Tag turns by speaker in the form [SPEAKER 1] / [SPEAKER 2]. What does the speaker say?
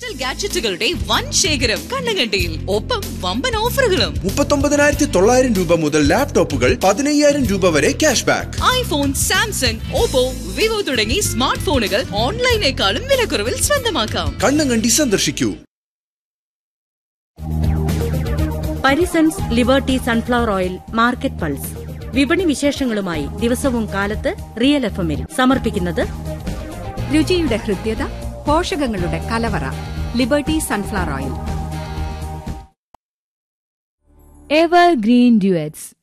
[SPEAKER 1] digital ഗാഡ്ജറ്റുകളുടെ വൻ ശേഖരം കണ്ണങ്കണ്ടിയിൽ ഒപ്പം വമ്പൻ ഓഫറുകളും
[SPEAKER 2] മുപ്പത്തൊമ്പതിനായിരത്തി തൊള്ളായിരം രൂപ മുതൽ ലാപ്ടോപ്പുകൾ പതിനയ്യായിരം രൂപ വരെ cash back
[SPEAKER 1] iPhone Samsung Oppo Vivo തുടങ്ങി സ്മാർട്ട് ഫോണുകൾ ഓൺലൈനേക്കാളും വിലക്കുറവിൽ സ്വന്തമാക്കാം
[SPEAKER 2] കണ്ണങ്കണ്ടി സന്ദർശിക്കൂ
[SPEAKER 3] Parisons Liberty sunflower oil market pulse വിപണി വിശേഷങ്ങളുമായി ദിവസവും കാലത്ത് റിയൽ എഫ് എമ്മിൽ സമർപ്പിക്കുന്നത്
[SPEAKER 4] രുചിയുടെ ഹൃദ്യത പോഷകങ്ങളുടെ കലവറ Liberty sunflower oil
[SPEAKER 5] evergreen duets